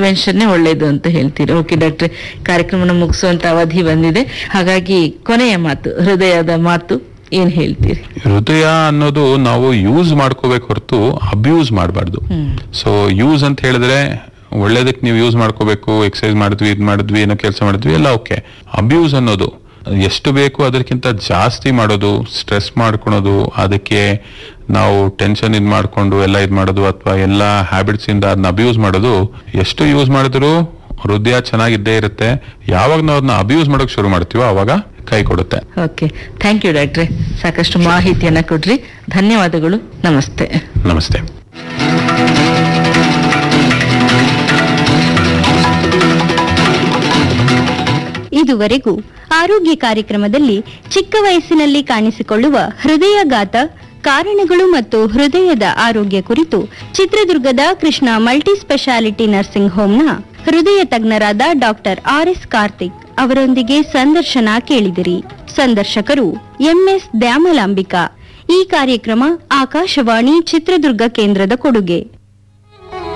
ಪ್ರಿವೆನ್ಷನ್ನೇ ಒಳ್ಳೇದು ಅಂತ ಹೇಳ್ತೀರಿ ಓಕೆ ಡಾಕ್ಟ್ರೆ ಕಾರ್ಯಕ್ರಮನ ಮುಗಿಸುವಂತ ಅವಧಿ ಬಂದಿದೆ ಹಾಗಾಗಿ ಕೊನೆಯ ಮಾತು ಹೃದಯದ ಮಾತು ಏನ್ ಹೇಳ್ತೀರಿ ಹೃದಯ ಅನ್ನೋದು ನಾವು ಯೂಸ್ ಮಾಡ್ಕೋಬೇಕು ಹೊರತು ಅಬ್ಯೂಸ್ ಮಾಡಬಾರ್ದು ಹ್ಮ್ ಸೊ ಯೂಸ್ ಅಂತ ಹೇಳಿದ್ರೆ ಒಳ್ಳೇದಕ್ಕೆ ನೀವು ಯೂಸ್ ಮಾಡ್ಕೋಬೇಕು ಎಕ್ಸರ್ಸೈಸ್ ಮಾಡಿದ್ವಿ ಇದು ಮಾಡಿದ್ವಿ ಏನೋ ಕೆಲಸ ಮಾಡಿದ್ವಿ ಎಲ್ಲ ಓಕೆ ಅಬ್ಯೂಸ್ ಅನ್ನೋದು ಎಷ್ಟು ಬೇಕು ಅದಕ್ಕಿಂತ ಜಾಸ್ತಿ ಮಾಡೋದು ಸ್ಟ್ರೆಸ್ ಮಾಡ್ಕೊಳೋದು ಅದಕ್ಕೆ ನಾವು ಟೆನ್ಷನ್ ಇದ್ ಮಾಡ್ಕೊಂಡು ಎಲ್ಲ ಇದ್ ಮಾಡೋದು ಅಥವಾ ಎಲ್ಲ ಹ್ಯಾಬಿಟ್ಸ್ ಇಂದ ಅದನ್ನ ಅಬ್ಯೂಸ್ ಮಾಡೋದು ಎಷ್ಟು ಯೂಸ್ ಮಾಡಿದ್ರು ಹೃದಯ ಚೆನ್ನಾಗಿದ್ದೇ ಇರುತ್ತೆ ಯಾವಾಗ ನಾವು ಅದನ್ನ ಅಬ್ಯೂಸ್ ಮಾಡೋಕೆ ಶುರು ಮಾಡ್ತೀವೋ ಅವಾಗ ಕೈ ಕೊಡುತ್ತೆ ಓಕೆ ಥ್ಯಾಂಕ್ ಯು ಡಾಕ್ಟ್ರೆ ಸಾಕಷ್ಟು ಮಾಹಿತಿಯನ್ನ ಕೊಡ್ರಿ ಧನ್ಯವಾದಗಳು ನಮಸ್ತೆ ನಮಸ್ತೆ ಇದುವರೆಗೂ ಆರೋಗ್ಯ ಕಾರ್ಯಕ್ರಮದಲ್ಲಿ ಚಿಕ್ಕ ವಯಸ್ಸಿನಲ್ಲಿ ಕಾಣಿಸಿಕೊಳ್ಳುವ ಹೃದಯಘಾತ ಕಾರಣಗಳು ಮತ್ತು ಹೃದಯದ ಆರೋಗ್ಯ ಕುರಿತು ಚಿತ್ರದುರ್ಗದ ಕೃಷ್ಣ ಮಲ್ಟಿ ಸ್ಪೆಷಾಲಿಟಿ ನರ್ಸಿಂಗ್ ಹೋಂನ ಹೃದಯ ತಜ್ಞರಾದ ಡಾಕ್ಟರ್ ಆರ್ ಎಸ್ ಕಾರ್ತಿಕ್ ಅವರೊಂದಿಗೆ ಸಂದರ್ಶನ ಕೇಳಿದಿರಿ ಸಂದರ್ಶಕರು ಎಂಎಸ್ ದ್ಯಾಮಲಾಂಬಿಕಾ ಈ ಕಾರ್ಯಕ್ರಮ ಆಕಾಶವಾಣಿ ಚಿತ್ರದುರ್ಗ ಕೇಂದ್ರದ ಕೊಡುಗೆ